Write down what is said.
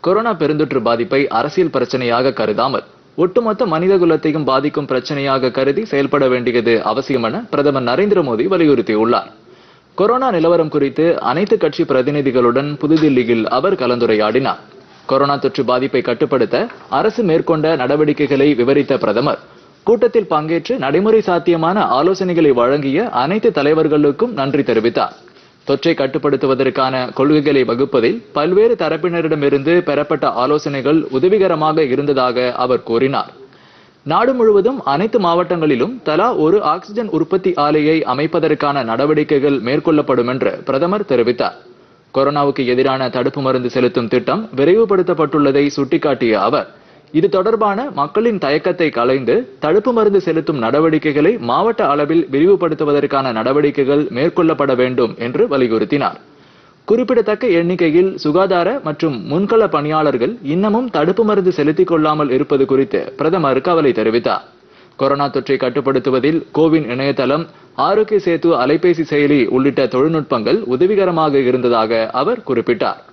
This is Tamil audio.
கொரோனா பெருந்தொற்று பாதிப்பை அரசியல் பிரச்சனையாக கருதாமல் ஒட்டுமொத்த மனித குலத்தையும் பாதிக்கும் பிரச்சனையாக கருதி செயல்பட வேண்டியது அவசியம் என பிரதமர் நரேந்திர மோடி வலியுறுத்தியுள்ளார் கொரோனா நிலவரம் குறித்து அனைத்து கட்சி பிரதிநிதிகளுடன் புதுதில்லியில் அவர் கலந்துரையாடினார் கொரோனா தொற்று பாதிப்பை கட்டுப்படுத்த அரசு மேற்கொண்ட நடவடிக்கைகளை விவரித்த பிரதமர் கூட்டத்தில் பங்கேற்று நடைமுறை சாத்தியமான ஆலோசனைகளை வழங்கிய அனைத்து தலைவர்களுக்கும் நன்றி தெரிவித்தார் தொற்றை கட்டுப்படுத்துவதற்கான கொள்கைகளை வகுப்பதில் பல்வேறு தரப்பினரிடமிருந்து பெறப்பட்ட ஆலோசனைகள் உதவிகரமாக இருந்ததாக அவர் கூறினார் நாடு முழுவதும் அனைத்து மாவட்டங்களிலும் தலா ஒரு ஆக்ஸிஜன் உற்பத்தி ஆலையை அமைப்பதற்கான நடவடிக்கைகள் மேற்கொள்ளப்படும் என்று பிரதமர் தெரிவித்தார் கொரோனாவுக்கு எதிரான தடுப்பு மருந்து செலுத்தும் திட்டம் விரைவுபடுத்தப்பட்டுள்ளதை சுட்டிக்காட்டிய அவர் இது தொடர்பான மக்களின் தயக்கத்தை களைந்து தடுப்பு மருந்து செலுத்தும் நடவடிக்கைகளை மாவட்ட அளவில் விரிவுபடுத்துவதற்கான நடவடிக்கைகள் மேற்கொள்ளப்பட வேண்டும் என்று வலியுறுத்தினார் குறிப்பிடத்தக்க எண்ணிக்கையில் சுகாதார மற்றும் முன்கள பணியாளர்கள் இன்னமும் தடுப்பு மருந்து செலுத்திக் கொள்ளாமல் இருப்பது குறித்து பிரதமர் கவலை தெரிவித்தார் கொரோனா தொற்றை கட்டுப்படுத்துவதில் கோவின் இணையதளம் ஆரோக்கிய சேது அலைபேசி செயலி உள்ளிட்ட தொழில்நுட்பங்கள் உதவிகரமாக இருந்ததாக அவர் குறிப்பிட்டார்